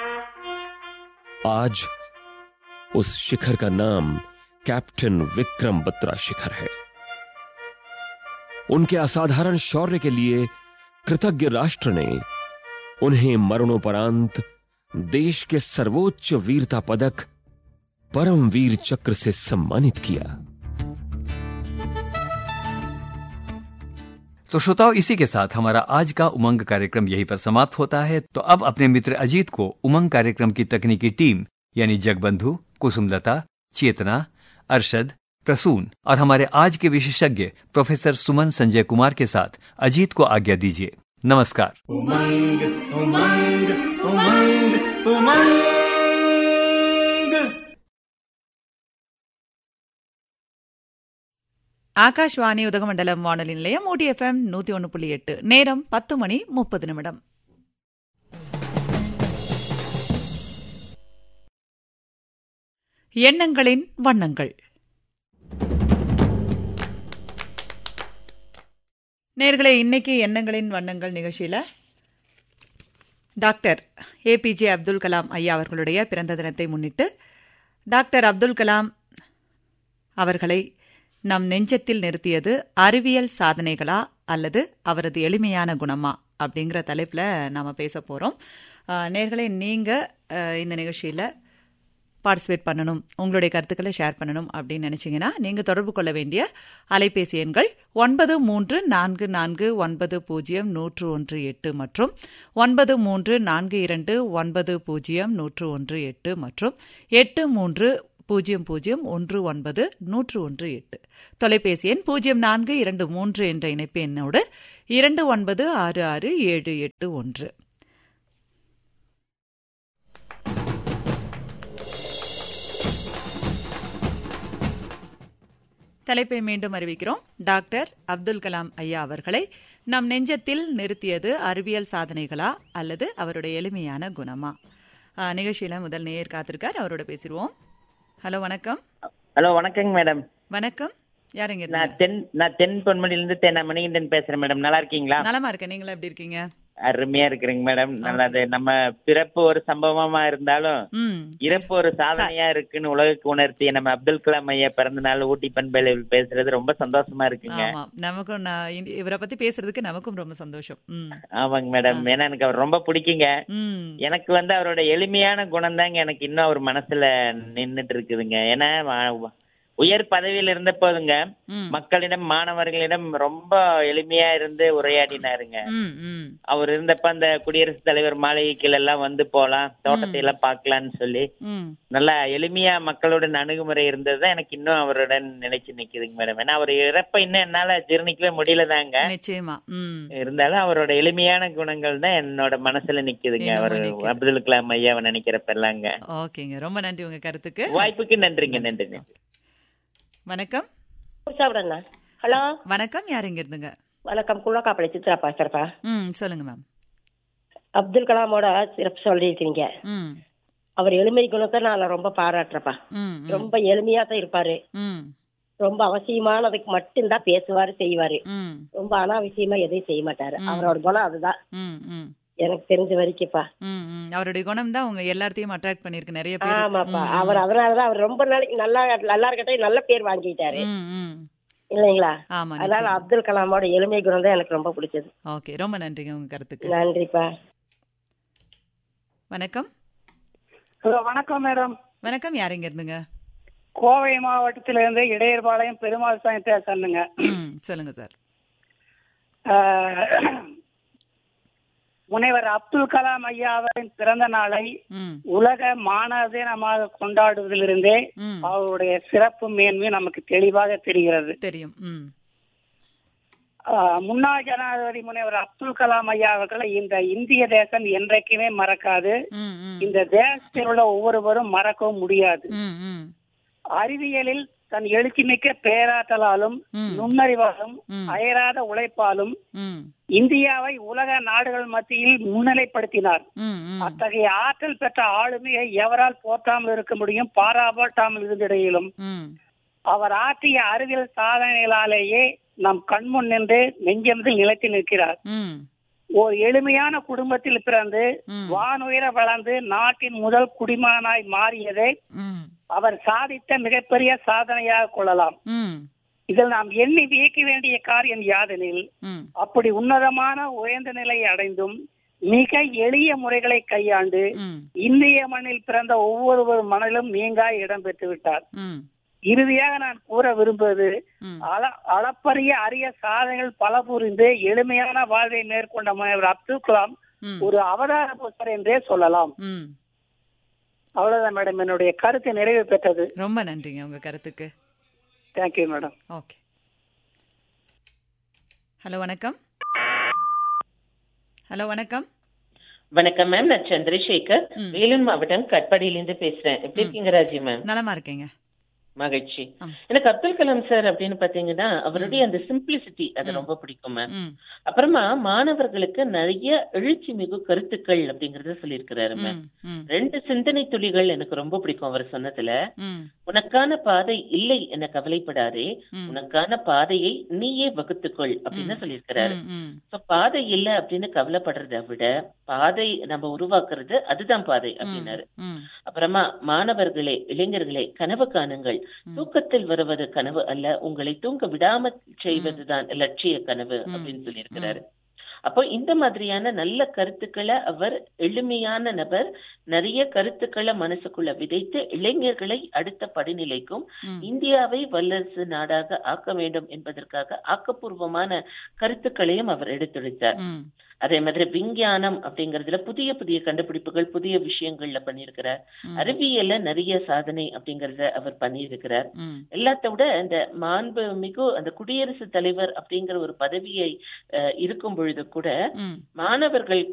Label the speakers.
Speaker 1: आज उस शिखर का नाम कैप्टन विक्रम बत्रा शिखर है उनके असाधारण शौर्य के लिए कृतज्ञ राष्ट्र ने उन्हें मरणोपरांत देश के सर्वोच्च वीरता पदक परमवीर चक्र से सम्मानित किया
Speaker 2: तो श्रोताओं इसी के साथ हमारा आज का उमंग कार्यक्रम यहीं पर समाप्त होता है तो अब अपने मित्र अजीत को उमंग कार्यक्रम की तकनीकी टीम यानी जगबंधु कुसुमलता चेतना अरशद प्रसून और हमारे आज के विशेषज्ञ प्रोफेसर सुमन संजय कुमार के साथ अजीत को आज्ञा दीजिए नमस्कार
Speaker 3: उमंग उमंग उमंग उमंग
Speaker 4: ஆகாஷ்வாணி உதகமண்டலம் வானொலி நிலையம் ஊட்டி எஃப்எம் நூத்தி ஒன்னு புள்ளி எட்டு நேரம் பத்து மணி முப்பது நிமிடம் எண்ணங்களின் வண்ணங்கள் நேர்களே இன்னைக்கு எண்ணங்களின் வண்ணங்கள் நிகழ்ச்சியில டாக்டர் ஏபிஜே அப்துல் கலாம் ஐயா அவர்களுடைய பிறந்த தினத்தை முன்னிட்டு டாக்டர் அப்துல் கலாம் அவர்களை நம் நெஞ்சத்தில் நிறுத்தியது அறிவியல் சாதனைகளா அல்லது அவரது எளிமையான குணமா அப்படிங்கிற தலைப்பில் நாம் பேச போகிறோம் நேர்களை நீங்கள் இந்த நிகழ்ச்சியில் பார்ட்டிசிபேட் பண்ணணும் உங்களுடைய கருத்துக்களை ஷேர் பண்ணணும் அப்படின்னு நினச்சிங்கன்னா நீங்கள் தொடர்பு கொள்ள வேண்டிய அலைபேசி எண்கள் ஒன்பது மூன்று நான்கு நான்கு ஒன்பது பூஜ்ஜியம் நூற்று ஒன்று எட்டு மற்றும் ஒன்பது மூன்று நான்கு இரண்டு ஒன்பது பூஜ்ஜியம் நூற்று ஒன்று எட்டு மற்றும் எட்டு மூன்று பூஜ்ஜியம் பூஜ்ஜியம் ஒன்று ஒன்பது நூற்று ஒன்று எட்டு தொலைபேசி எண் பூஜ்ஜியம் நான்கு இரண்டு மூன்று என்ற இணைப்பு எண்ணோடு இரண்டு ஒன்பது ஆறு ஆறு ஏழு எட்டு ஒன்று தலைப்பை மீண்டும் அறிவிக்கிறோம் டாக்டர் அப்துல் கலாம் ஐயா அவர்களை நம் நெஞ்சத்தில் நிறுத்தியது அறிவியல் சாதனைகளா அல்லது அவருடைய எளிமையான குணமா நிகழ்ச்சியில முதல் நேயர் காத்திருக்கார் அவரோட பேசிடுவோம் ஹலோ வணக்கம்
Speaker 5: ஹலோ வணக்கங்க மேடம்
Speaker 4: வணக்கம் யாருங்க
Speaker 5: நான் தென் நான் தென் பொன்மணிலிருந்து தென் மணிகண்டன் பேசுறேன் மேடம் நல்லா இருக்கீங்களா
Speaker 4: நலமா இருக்கேன் நீங்களா எப்படி இருக்கீங்க
Speaker 5: அருமையா இருக்கிறீங்க மேடம் நல்லது நம்ம பிறப்பு ஒரு சம்பவமா இருந்தாலும்
Speaker 4: ம்
Speaker 5: இறப்பு ஒரு சாதனையா இருக்குன்னு உலகுக்கு உணர்த்திய நம்ம அப்துல் கலாம் ஐயா பிறந்த நாள் ஊட்டி பண்பலையில் பேசுறது ரொம்ப சந்தோஷமா இருக்குங்க
Speaker 4: ஆமா நமக்கும் நான் இந்த- இவரை பத்தி பேசுறதுக்கு நமக்கும் ரொம்ப சந்தோஷம் ம்
Speaker 5: ஆமாங்க மேடம் ஏன்னா எனக்கு அவர் ரொம்ப பிடிக்குங்க
Speaker 4: ம்
Speaker 5: எனக்கு வந்து அவரோட எளிமையான குணம் தாங்க எனக்கு இன்னும் அவர் மனசுல நின்னுட்டு இருக்குதுங்க ஏன்னா வ- உயர் பதவியில் இருந்த போதுங்க
Speaker 4: ம்
Speaker 5: மக்களிடம் மாணவர்களிடம் ரொம்ப எளிமையா இருந்து உரையாடினாருங்க
Speaker 4: ம் ம்
Speaker 5: அவர் இருந்தப்ப அந்த குடியரசுத் தலைவர் மாளிகைகள் எல்லாம் வந்து போலாம் தோட்டத்தை எல்லாம் பார்க்கலாம்னு சொல்லி
Speaker 4: ம்
Speaker 5: நல்லா எளிமையா மக்களுடன் அணுகுமுறை இருந்ததுதான் எனக்கு இன்னும் அவருடன் நினைச்சு நிக்குதுங்க மேடம் ஏன்னா அவர் இறப்ப இன்னும் என்னால ஜீரணிக்கவே முடியலதாங்க
Speaker 4: நிச்சயமா ம்
Speaker 5: இருந்தாலும் அவரோட எளிமையான குணங்கள் தான் என்னோட மனசுல நிக்குதுங்க
Speaker 4: இன்னமும்
Speaker 5: அவர்
Speaker 4: நிக்குது.
Speaker 5: அப்துல் கலாம் ஐயாவை நினைக்கிறப்ப எல்லாங்க
Speaker 4: ஓகேங்க ரொம்ப நன்றி உங்க கருத்துக்கு
Speaker 5: வாய்ப்புக்கு நன்றிங்க நன்றி நன்றி
Speaker 4: வணக்கம்
Speaker 6: சாப்பிடண்ணா ஹலோ
Speaker 4: வணக்கம் யார் இங்க இருந்துங்க
Speaker 6: வணக்கம் குள்ளக்காப்பளை சித்ரா பேசுறப்பா
Speaker 4: ம் சொல்லுங்க மேம்
Speaker 6: அப்துல் கலாமோட சிறப்பு சொல்லியிருக்கீங்க
Speaker 4: ம்
Speaker 6: அவர் எளிமை குணத்தை நான் ரொம்ப பாராட்டுறப்பா
Speaker 4: ம் ம்,
Speaker 6: ரொம்ப எளிமையா தான் இருப்பாரு
Speaker 4: ம்
Speaker 6: ரொம்ப அவசியமானதுக்கு மட்டும்தான் பேசுவாரு செய்வாரு
Speaker 4: ம்
Speaker 6: ரொம்ப அனாவசியமா எதையும் செய்ய மாட்டாரு அவரோட குணம் அதுதான்
Speaker 4: ம் ம்
Speaker 6: எனக்கு தெரிஞ்ச வரைக்கும்ப்பா
Speaker 4: ம் ம் அவருடைய குணம் தான் உங்க எல்லாத்தையும் அட்ராக்ட் பண்ணிருக்கு நிறைய பேர்
Speaker 6: ஆமாப்பா அவர் அதனாலதான் அவர் ரொம்ப நாளைக்கு நல்லா நல்லா இருக்கட்டும் நல்ல பேர் வாங்கிட்டாரு
Speaker 4: ம் ம்
Speaker 6: இல்லைங்களா
Speaker 4: ஆமா
Speaker 6: அதனால
Speaker 4: நிச்சயம்.
Speaker 6: அப்துல் கலாமோட எளிமை குணம் தான் எனக்கு ரொம்ப பிடிச்சது
Speaker 4: ஓகே ரொம்ப நன்றிங்க உங்க கருத்துக்கு
Speaker 6: நன்றிப்பா
Speaker 4: வணக்கம்
Speaker 7: ஹலோ வணக்கம் மேடம்
Speaker 4: வணக்கம் யார் இங்க இருந்துங்க
Speaker 7: கோவை மாவட்டத்திலிருந்து இடையர்பாளையம் பெருமாள் சாமி பேசணுங்க
Speaker 4: ம் சொல்லுங்க சார்
Speaker 7: ஆஹ், முனைவர் அப்துல் கலாம் ஐயா அவரின் பிறந்த நாளை
Speaker 4: ம்
Speaker 7: உலக மாணவ தினமாக கொண்டாடுவதிலிருந்தே
Speaker 4: ம்
Speaker 7: அவருடைய சிறப்பு மேன்மை நமக்கு தெளிவாக தெரிகிறது
Speaker 4: தெரியும் ம்
Speaker 7: ஆஹ், முன்னாள் ஜனாதிபதி முனைவர் அப்துல் கலாம் ஐயா அவர்களை இந்த இந்திய தேசம் என்றைக்குமே மறக்காது
Speaker 4: ம் ம்
Speaker 7: இந்த தேசத்தில் உள்ள ஒவ்வொருவரும் மறக்கவும் முடியாது
Speaker 4: ம் ம்
Speaker 7: அறிவியலில் தன் எழுச்சிமிக்க பேராற்றலாலும்
Speaker 4: ம்.
Speaker 7: நுண்ணறிவாலும்
Speaker 4: ம்.
Speaker 7: அயராத உழைப்பாலும்
Speaker 4: ம்
Speaker 7: இந்தியாவை உலக நாடுகள் மத்தியில் முன்னிலைப்படுத்தினார்
Speaker 4: ம் ம்
Speaker 7: அத்தகைய ஆற்றல் பெற்ற ஆளுமையை எவரால் போற்றாமல் இருக்க முடியும் பாராபாட்டாமல் இருந்திடையிலும்
Speaker 4: ம்
Speaker 7: அவர் ஆற்றிய அறிவியல் சாதனைகளாலேயே நம் கண்முன் நின்று நெஞ்சமில் நிலைத்து நிற்கிறார்
Speaker 4: ம்
Speaker 7: ஒரு எளிமையான குடும்பத்தில் பிறந்து
Speaker 4: ம்.
Speaker 7: வானுயர வளர்ந்து நாட்டின் முதல் குடிமகனாய் மாறியதை
Speaker 4: ம்
Speaker 7: அவர் சாதித்த மிகப்பெரிய சாதனையாக கொள்ளலாம்
Speaker 4: ம்
Speaker 7: இதில் நாம் எண்ணி வியக்க வேண்டிய காரியம் யாதெனில்
Speaker 4: ம்
Speaker 7: அப்படி உன்னதமான உயர்ந்த நிலையை அடைந்தும் மிக எளிய முறைகளை கையாண்டு
Speaker 4: ம்
Speaker 7: இந்திய மண்ணில் பிறந்த ஒவ்வொருவர் மனதிலும் நீங்காய் இடம் பெற்று விட்டார்
Speaker 4: ம்
Speaker 7: இறுதியாக நான் கூற விரும்புவது
Speaker 4: ம்
Speaker 7: அள அளப்பரிய அரிய சாதனைகள் பல புரிந்து எளிமையான வாழ்வை மேற்கொண்ட முனைவர் அப்துல் கலாம்
Speaker 4: ம்
Speaker 7: ஒரு அவதார புத்தர் என்றே சொல்லலாம்
Speaker 4: ம்
Speaker 7: அவ்வளவுதான் மேடம் என்னுடைய கருத்து நிறைவு பெற்றது
Speaker 4: ரொம்ப நன்றிங்க உங்க கருத்துக்கு
Speaker 7: தேங்க்யூ மேடம்
Speaker 4: ஓகே ஹலோ வணக்கம் ஹலோ வணக்கம்
Speaker 8: வணக்கம் மேம் நான் சந்திரசேகர்
Speaker 4: ம்.
Speaker 8: வேலூர் மாவட்டம் கட்பாடியிலிருந்து பேசுறேன் எப்படி இருக்கீங்க ராஜி மேம்
Speaker 4: நலமா இருக்கேங்க
Speaker 8: மகிழ்ச்சி
Speaker 4: ஆம்.
Speaker 8: எனக்கு அப்துல் கலாம் சார் அப்படின்னு பாத்தீங்கன்னா அவருடைய அந்த சிம்பிளிசிட்டி அது ரொம்ப பிடிக்கும் மேம்
Speaker 4: ம்
Speaker 8: அப்புறமா மாணவர்களுக்கு நிறைய எழுச்சி மிகு கருத்துக்கள் அப்படிங்கறத சொல்லியிருக்கிறாரு மேம்
Speaker 4: ம் ம்
Speaker 8: ரெண்டு சிந்தனை துளிகள் எனக்கு ரொம்ப பிடிக்கும் அவர் சொன்னதுல
Speaker 4: ம்
Speaker 8: உனக்கான பாதை இல்லை என கவலைப்படாதே
Speaker 4: ம்.
Speaker 8: உனக்கான பாதையை நீயே வகுத்துக்கொள் அப்படின்னு சொல்லியிருக்கிறாரு
Speaker 4: ம், ம்
Speaker 8: So, பாதை இல்ல அப்படின்னு கவலைப்படுறதை விட பாதை நம்ம உருவாக்குறது அதுதான் பாதை அப்படின்னாரு
Speaker 4: ம்
Speaker 8: அப்புறமா மாணவர்களே இளைஞர்களே கனவு காணுங்கள் தூக்கத்தில் வருவது கனவு அல்ல உங்களை தூங்க விடாம செய்வதுதான் லட்சிய கனவு அப்படின்னு சொல்லியிருக்கிறாரு அப்போ இந்த மாதிரியான நல்ல கருத்துக்களை அவர் எளிமையான நபர் நிறைய கருத்துக்களை மனசுக்குள்ள விதைத்து இளைஞர்களை அடுத்த படிநிலைக்கும்
Speaker 4: ம்.
Speaker 8: இந்தியாவை வல்லரசு நாடாக ஆக்க வேண்டும் என்பதற்காக ஆக்கப்பூர்வமான கருத்துக்களையும் அவர் எடுத்துரைத்தார்
Speaker 4: ம்
Speaker 8: அதே மாதிரி விஞ்ஞானம் அப்படிங்கறதுல புதிய புதிய கண்டுபிடிப்புகள் புதிய விஷயங்கள்ல பண்ணியிருக்கிறார்
Speaker 4: ம்.
Speaker 8: அறிவியல்ல நிறைய சாதனை அப்படிங்கறத அவர் பண்ணியிருக்கிறார்
Speaker 4: ம்
Speaker 8: எல்லாத்த விட இந்த மாண்பு மிகு அந்த குடியரசுத் தலைவர் அப்படிங்கிற ஒரு பதவியை அஹ், இருக்கும் பொழுது கூட
Speaker 4: ம்
Speaker 8: மாணவர்கள்